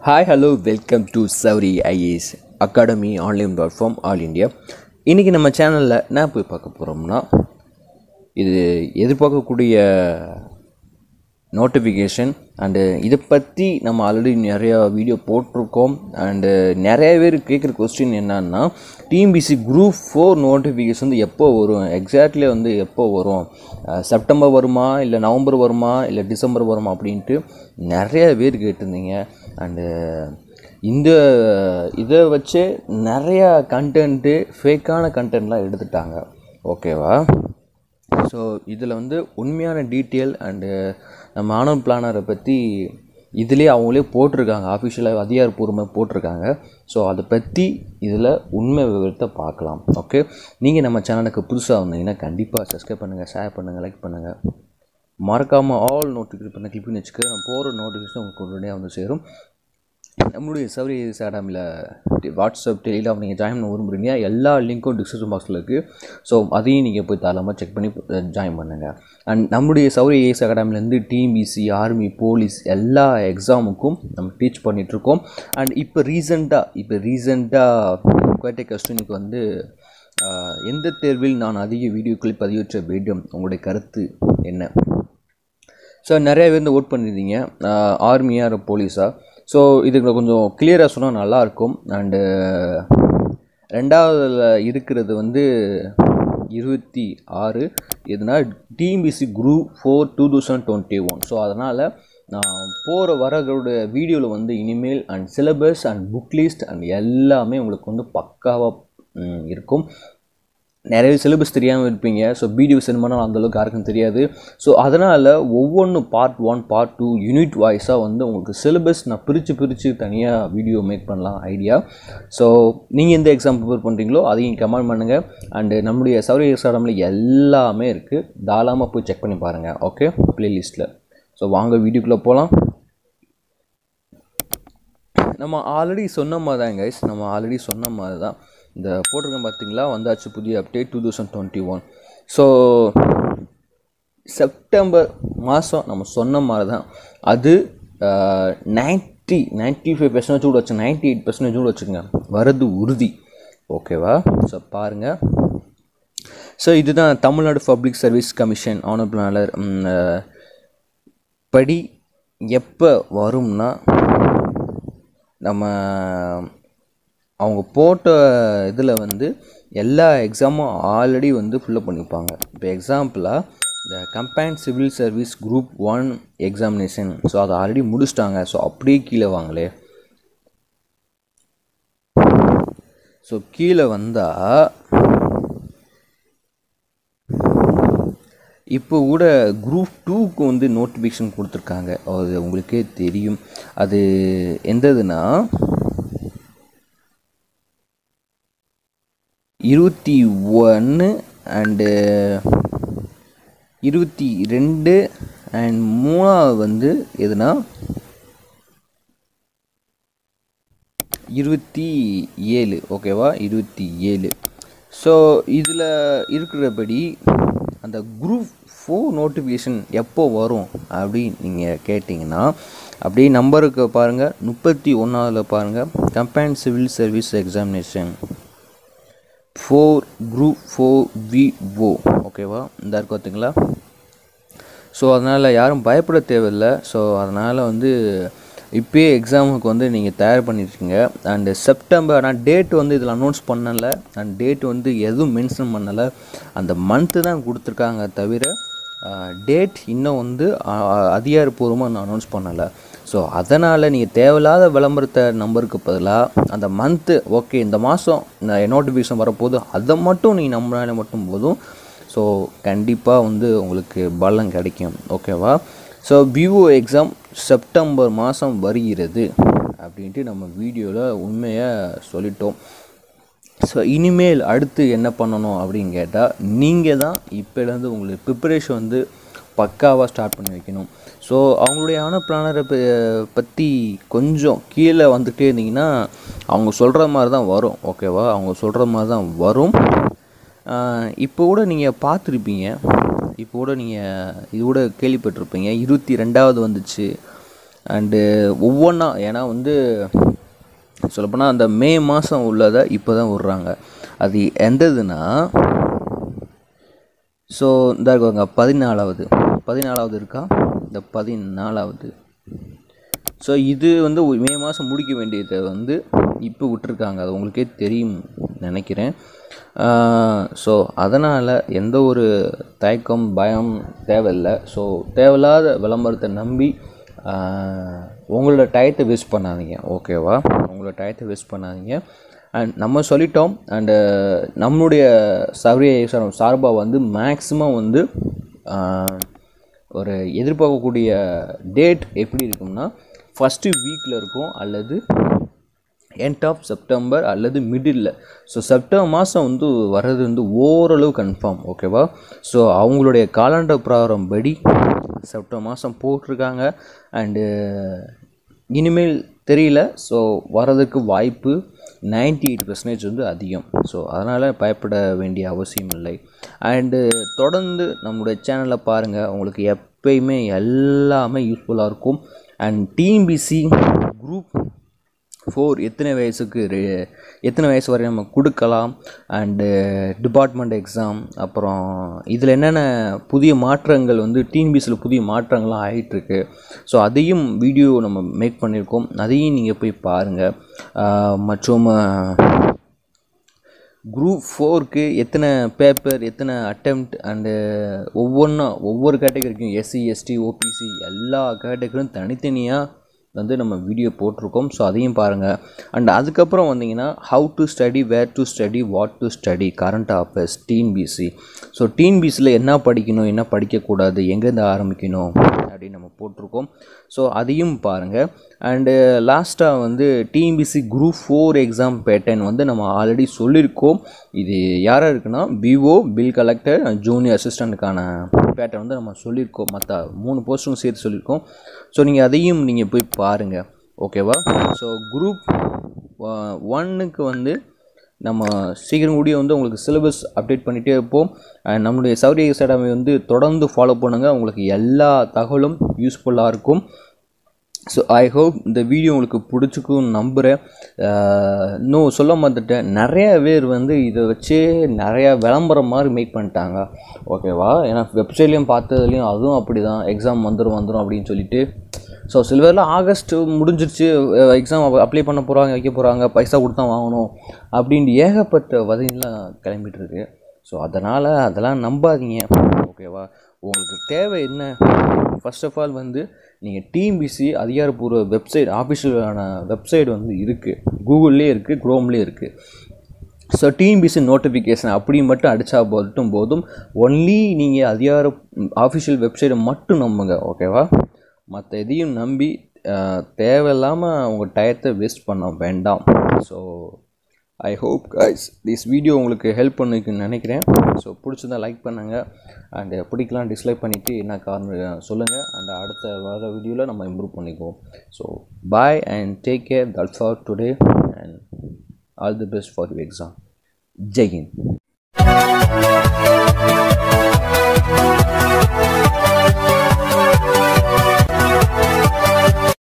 hi hello welcome to Sowri IAS academy online platform all India இன்றைக்கி நம்ம சேனலில் என்ன போய் பார்க்க போகிறோம்னா இது எதிர்பார்க்கக்கூடிய நோட்டிஃபிகேஷன் அண்டு இதை பற்றி நம்ம ஆல்ரெடி நிறையா வீடியோ போட்டிருக்கோம் அண்டு நிறைய பேர் கேட்குற கொஸ்டின் என்னன்னா டிஎம்பிசி குரூப் ஃபோர் நோட்டிஃபிகேஷன் வந்து எப்போ வரும் எக்ஸாக்ட்லி வந்து எப்போ வரும் அஹ் செப்டம்பர் வருமா இல்லை நவம்பர் வருமா இல்லை டிசம்பர் வருமா அப்படின்ட்டு நிறைய பேர் கேட்டிருந்தீங்க அண்டு இந்த இதை வச்சு நிறையா கண்டென்ட்டு ஃபேக்கான கண்டென்ட்லாம் எடுத்துட்டாங்க ஓகேவா ஸோ இதில் வந்து உண்மையான டீட்டெயில் அண்டு நம்ம ஆனவ் பிளானரை பற்றி இதிலே அவங்களே போட்டிருக்காங்க ஆஃபிஷியலாக அதிகாரப்பூர்வமாக போட்டிருக்காங்க ஸோ அதை பற்றி இதில் உண்மை விவரத்தை பார்க்கலாம் ஓகே நீங்கள் நம்ம சேனலுக்கு புதுசாக வந்தீங்கன்னா கண்டிப்பாக சப்ஸ்கிரைப் பண்ணுங்கள் ஷேர் பண்ணுங்கள் லைக் பண்ணுங்கள் மறக்காமல் ஆல் நோட்டிஃபிகேஷன் பண்ண கிளிக் பண்ணி வச்சுக்க நான் போகிற நோட்டிஃபிகேஷன் உங்களுக்கு உடனே வந்து சேரும் நம்மளுடைய சௌரி அகாடமியில் வாட்ஸ்அப் டெலிகிராம் நீங்கள் ஜாயின் பண்ண விரும்புகிறீங்க எல்லா லிங்க்கும் டிஸ்கிரிப்ஷன் பாக்ஸில் இருக்குது ஸோ அதையும் நீங்கள் போய் தாராளமாக செக் பண்ணி ஜாயின் பண்ணுங்கள் அண்ட் நம்முடைய சௌரி ஏஎஸ் அகாடமிலேருந்து டிஎம்பிசி ஆர்மி போலீஸ் எல்லா எக்ஸாமுக்கும் நம்ம டீச் பண்ணிகிட்ருக்கோம் அண்ட் இப்போ ரீசெண்டாக இப்போ ரீசெண்டாக குவாட்டை கஸ்டனுக்கு வந்து ஆஹ், எந்த தேர்வில் நான் அதிக வீடியோக்களை பதிவேற்ற வேண்டும் உங்களுடைய கருத்து என்ன ஸோ நிறைய பேர் வந்து ஓட் பண்ணியிருந்தீங்க ஆர்மியா இல்லை போலீஸா ஸோ இதுக்கு கொஞ்சம் கிளியராக சொன்னால் நல்லாயிருக்கும் அண்டு ரெண்டாவதுல இருக்கிறது வந்து இருபத்தி ஆறு இதுனா TNPSC group four two thousand twenty one so அதனால் நான் போகிற வரகளோட வீடியோவில் வந்து இனிமேல் and syllabus and book list and எல்லாமே உங்களுக்கு வந்து பக்காவாக இருக்கும் நிறைய சிலபஸ் தெரியாமல் இருப்பீங்க ஸோ பிடிஓ சென்ட் பண்ணால் அந்தளவுக்கு யாருக்கும் தெரியாது ஸோ அதனால் ஒவ்வொன்றும் part one part two unit வாய்ஸாக வந்து உங்களுக்கு சிலபஸ் நான் பிரித்து பிரித்து தனியாக வீடியோ மேக் பண்ணலாம் ஐடியா ஸோ நீங்கள் எந்த எக்ஸாம் ப்ரிப்பேர் பண்ணுறீங்களோ அதையும் கமெண்ட் பண்ணுங்கள் அண்டு நம்முடைய சௌரிய அகாடமியில் எல்லாமே இருக்குது தாராளமாக போய் செக் பண்ணி பாருங்கள் ஓகே ப்ளேலிஸ்ட்டில் ஸோ வாங்க வீடியோக்குள்ளே போகலாம் நம்ம ஆல்ரெடி சொன்ன மாதிரி தான் கைஸ் நம்ம ஆல்ரெடி சொன்ன மாதிரி தான் இந்த போட்டிருக்கேன் பார்த்தீங்களா வந்தாச்சு புதிய update two thousand twenty one so September மாதம் நம்ம சொன்ன மாதிரி தான் அது நைன்ட்டி நைன்ட்டி ஃபைவ் பர்சன்டேஜ் கூட வச்சு நைன்ட்டி எயிட் பர்சன்டேஜ் கூட வச்சுக்கோங்க வரது உறுதி ஓகேவா ஸோ பாருங்கள் ஸோ இதுதான் தமிழ்நாடு பப்ளிக் சர்வீஸ் கமிஷன் ஆனபிளாளர் படி எப்போ வரும்னா நம்ம அவங்க போட்ட இதில் வந்து எல்லா எக்ஸாமும் ஆல்ரெடி வந்து ஃபில்லப் பண்ணிப்பாங்க இப்போ எக்ஸாம்பிளாக இந்த combine civil service group one examination so அதை ஆல்ரெடி முடிச்சிட்டாங்க ஸோ அப்படியே கீழே வாங்களே ஸோ கீழே வந்தால் இப்போ கூட குரூப் டூக்கு வந்து நோட்டிஃபிகேஷன் கொடுத்துருக்காங்க அது உங்களுக்கே தெரியும் அது எந்ததுன்னா இருபத்தி ஒன்று அண்டு இருபத்தி ரெண்டு அண்ட் மூணாவது வந்து எதுனா இருபத்தி ஏழு ஓகேவா இருபத்தி ஏழு ஸோ இதில் இருக்கிறபடி அந்த குரூப் ஃபோர் நோட்டிஃபிகேஷன் எப்போ வரும் அப்படின்னு நீங்கள் கேட்டிங்கன்னா அப்படியே நம்பருக்கு பாருங்கள் முப்பத்தி ஒன்றாவதில் பாருங்கள் combine civil service examination four group four VO ஓகேவா இந்த இருக்கு பார்த்தீங்களா ஸோ அதனால் யாரும் பயப்பட தேவையில்லை ஸோ அதனால் வந்து இப்போயே எக்ஸாமுக்கு வந்து நீங்கள் தயார் பண்ணியிருக்கீங்க அண்டு செப்டம்பர் ஆனால் டேட் வந்து இதில் அனௌன்ஸ் பண்ணலை அண்ட் டேட் வந்து எதுவும் மென்ஷன் பண்ணலை அந்த மந்த்து தான் கொடுத்துருக்காங்க தவிர டேட் இன்னும் வந்து அஹ், அதிகாரப்பூர்வமாக இன்னும் அனௌன்ஸ் பண்ணலை ஸோ அதனால் நீங்கள் தேவையில்லாத விளம்பரத்தை நம்பருக்கு பதிலாக அந்த மந்த்து ஓகே இந்த மாதம் நோட்டிஃபிகேஷன் வரப்போகுது அதை மட்டும் நீங்கள் நம்பினாலே மட்டும் போதும் ஸோ கண்டிப்பாக வந்து உங்களுக்கு பலம் கிடைக்கும் ஓகேவா ஸோ விவோ எக்ஸாம் செப்டம்பர் மாதம் வருகிறது அப்படின்ட்டு நம்ம வீடியோவில் உண்மையை சொல்லிட்டோம் ஸோ இனிமேல் அடுத்து என்ன பண்ணணும் அப்படின்னு கேட்டால் நீங்கள் தான் இப்போலேருந்து உங்களுக்கு ப்ரிப்பரேஷன் வந்து பக்காவாக ஸ்டார்ட் பண்ணி வைக்கணும் ஸோ அவங்களுடைய ஆன பிளானரை பற்றி கொஞ்சம் கீழே வந்துகிட்டே இருந்தீங்கன்னா அவங்க சொல்கிற மாதிரி தான் வரும் ஓகேவா அவங்க சொல்கிற மாதிரி தான் வரும் ஆஹ் இப்போ கூட நீங்கள் பார்த்துருப்பீங்க இப்போ கூட நீங்கள் இது கூட கேள்விப்பட்டிருப்பீங்க இருபத்தி ரெண்டாவது வந்துச்சு அண்டு ஒவ்வொன்றா ஏன்னா வந்து சொல்லப்போனால் அந்த மே மாதம் உள்ளதை இப்போ தான் விட்றாங்க அது எந்ததுன்னா ஸோ இந்த இருக்காங்க பதினாலாவது பதினாலாவது இருக்கா இந்த பதினாலாவது ஸோ இது வந்து ஒரு மே மாதம் முடிக்க வேண்டியதை வந்து இப்போ விட்டுருக்காங்க அது உங்களுக்கே தெரியும் நினைக்கிறேன் ஸோ அதனால் எந்த ஒரு தயக்கம் பயம் தேவையில்லை ஸோ தேவையில்லாத விளம்பரத்தை நம்பி ஆஹ், உங்களோட டயத்தை வேஸ்ட் பண்ணாதீங்க ஓகேவா உங்களோட டயத்தை வேஸ்ட் பண்ணாதீங்க அண்ட் நம்ம சொல்லிட்டோம் அண்டு நம்மளுடைய சர்வே சார்பாக வந்து மேக்ஸிமம் வந்து ஆஹ், ஒரு எதிர்பார்க்கக்கூடிய டேட் எப்படி இருக்கும்னா ஃபஸ்ட்டு வீக்கில் இருக்கும் அல்லது எண்ட் ஆஃப் செப்டம்பர் அல்லது மிடில் ஸோ செப்டம்பர் மாதம் வந்து வர்றது வந்து ஓரளவு கன்ஃபார்ம் ஓகேவா ஸோ அவங்களுடைய காலண்டர் பிரகாரம் படி செப்டம்பர் மாதம் போட்டிருக்காங்க அண்டு இனிமேல் தெரியல ஸோ வர்றதுக்கு வாய்ப்பு 98% எயிட் பர்சன்டேஜ் வந்து அதிகம் ஸோ அதனால் பயப்பட வேண்டிய அவசியம் இல்லை அண்டு தொடர்ந்து நம்மளுடைய சேனலை பாருங்கள் உங்களுக்கு எப்பயுமே எல்லாமே யூஸ்ஃபுல்லாக இருக்கும் அண்ட் டிஎன்பிசி குரூப் ஃபோர் எத்தனை வயசுக்கு ரெ- எத்தனை வயசு வரை நம்ம கொடுக்கலாம் அண்டு டிபார்ட்மெண்ட் எக்ஸாம் அப்புறம் இதில் என்னென்ன புதிய மாற்றங்கள் வந்து டிஎன்பிசியில் புதிய மாற்றங்கள்லாம் ஆகிட்டுருக்கு ஸோ அதையும் வீடியோ நம்ம மேக் பண்ணியிருக்கோம் அதையும் நீங்கள் போய் பாருங்கள் மற்றும் குரூப் ஃபோருக்கு எத்தனை பேப்பர் எத்தனை அட்டெம்ப்ட் அண்டு ஒவ்வொன்றா ஒவ்வொரு கேட்டகரிக்கும் எஸ்சி எஸ்டி ஓபிசி எல்லா கேட்டகரியும் தனித்தனியாக வந்து நம்ம வீடியோ போட்டிருக்கோம் ஸோ அதையும் பாருங்கள் அண்ட் அதுக்கப்புறம் வந்தீங்கன்னா how to study where to study what to study current affairs TNPSC so டிஎன்பிசியில் என்ன படிக்கணும் என்ன படிக்கக்கூடாது எங்கேருந்து ஆரம்பிக்கணும் அப்படின்னு நம்ம போட்டிருக்கோம் ஸோ அதையும் பாருங்கள் அண்டு லாஸ்ட்டாக வந்து TNPSC group four exam pattern வந்து நம்ம ஆல்ரெடி சொல்லியிருக்கோம் இது யாராக இருக்குன்னா பிஓ பில் கலெக்டர் ஜூனியர் அசிஸ்டண்ட்டுக்கான பேட்டர்ன் வந்து நம்ம சொல்லியிருக்கோம் மற்ற மூணு போஸ்ட்டும் சேர்த்து சொல்லியிருக்கோம் ஸோ நீங்கள் அதையும் நீங்கள் போய் பாருங்கள் ஓகேவா ஸோ குரூப் ஒன்னுக்கு வந்து நம்ம சீக்கிரம் கூடிய வந்து உங்களுக்கு சிலபஸ் அப்டேட் பண்ணிகிட்டே இருப்போம் அண்ட் நம்மளுடைய சௌரி அகாடமி வந்து தொடர்ந்து ஃபாலோ பண்ணுங்கள் உங்களுக்கு எல்லா தகவலும் யூஸ்ஃபுல்லாக இருக்கும் ஸோ ஐ ஹோப் இந்த வீடியோ உங்களுக்கு பிடிச்சிக்கும் நம்புகிறேன் அஹ் இன்னும் சொல்ல மாட்டேன் நிறைய பேர் வந்து இதை வச்சே நிறையா விளம்பரம் மாதிரி மேக் பண்ணிட்டாங்க ஓகேவா ஏன்னா வெப்சைட்லேயும் பார்த்ததுலேயும் அதுவும் அப்படி தான் எக்ஸாம் வந்துடும் வந்துடும் அப்படின்னு சொல்லிட்டு ஸோ சில பேர்லாம் ஆகஸ்ட் முடிஞ்சிருச்சு எக்ஸாம் அப்ளை பண்ண போகிறாங்க வைக்க போகிறாங்க பைசா கொடுத்தா வாங்கணும் அப்படின்ட்டு ஏகப்பட்ட வதையெல்லாம் கிளம்பிட்டு இருக்கு ஸோ அதனால் அதெல்லாம் நம்பாதீங்க ஓகேவா உங்களுக்கு தேவை என்ன ஃபர்ஸ்ட் ஆஃப் ஆல் வந்து நீங்கள் டிஎம்பிசி அதிகாரப்பூர்வ வெப்சைட் ஆஃபிஷியலான வெப்சைட் வந்து இருக்குது கூகுள்லேயே இருக்குது க்ரோம்லேயே இருக்குது ஸோ டிஎன்பிசி நோட்டிஃபிகேஷன் அப்படி மட்டும் அடித்தா மட்டும் போதும் ஒன்லி நீங்கள் அதிகார ஆஃபிஷியல் வெப்சைட்டை மட்டும் நம்புங்க ஓகேவா மற்ற எதையும் நம்பி அஹ், தேவையில்லாமல் உங்கள் டயத்தை வேஸ்ட் பண்ண வேண்டாம் so I hope guys this video உங்களுக்கு ஹெல்ப் பண்ணிக்குன்னு நினைக்கிறேன் ஸோ பிடிச்சிருந்தா லைக் பண்ணுங்கள் அண்ட் பிடிக்கலாம் டிஸ்லைக் பண்ணிவிட்டு என்ன காரணம் சொல்லுங்கள் அண்ட் அடுத்த வர வீடியோவில் நம்ம இம்ப்ரூவ் பண்ணிக்குவோம் so bye and take care that's all today and all the best for you exam Jai Hind